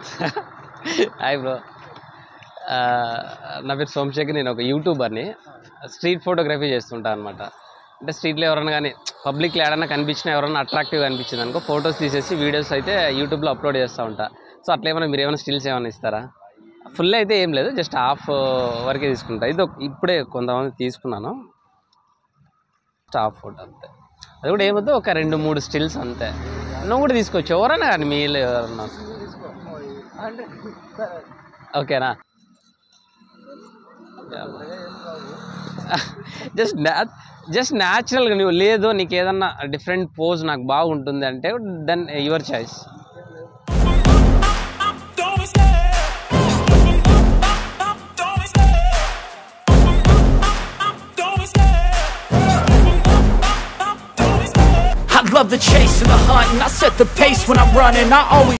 Hi bro నా పేరు సోమశేఖర్ నేను ఒక యూట్యూబర్ని స్ట్రీట్ ఫోటోగ్రఫీ చేస్తుంటా అనమాట అంటే స్ట్రీట్లో ఎవరైనా కానీ పబ్లిక్లో ఏడన్నా కనిపించినా ఎవరైనా అట్రాక్టివ్ అనిపించింది అనుకో ఫొటోస్ తీసేసి వీడియోస్ అయితే యూట్యూబ్లో అప్లోడ్ చేస్తూ ఉంటా సో అట్లా ఏమైనా మీరు ఏమైనా స్టిల్స్ ఏమైనా ఇస్తారా ఫుల్ అయితే ఏం లేదు జస్ట్ హాఫ్ వరకే తీసుకుంటా ఇది ఒక- ఇప్పుడే కొంతమంది తీసుకున్నాను హాఫ్ ఫోటో అంతే అది కూడా ఏమవుతుంది ఒక రెండు మూడు స్టిల్స్ అంతే నువ్వు కూడా తీసుకోవచ్చు ఎవరైనా కానీ మీలో ఎవరన్నా ఓకేనా జస్ట్ జస్ట్ న్యాచురల్గా నువ్వు లేదు నీకు ఏదన్నా డిఫరెంట్ పోజ్ నాకు బాగుంటుంది అంటే then your choice Don't be scared. Don't be scared. Don't be scared. Don't be scared. I love the chase and the hunt, and I set the pace when I'm running. I always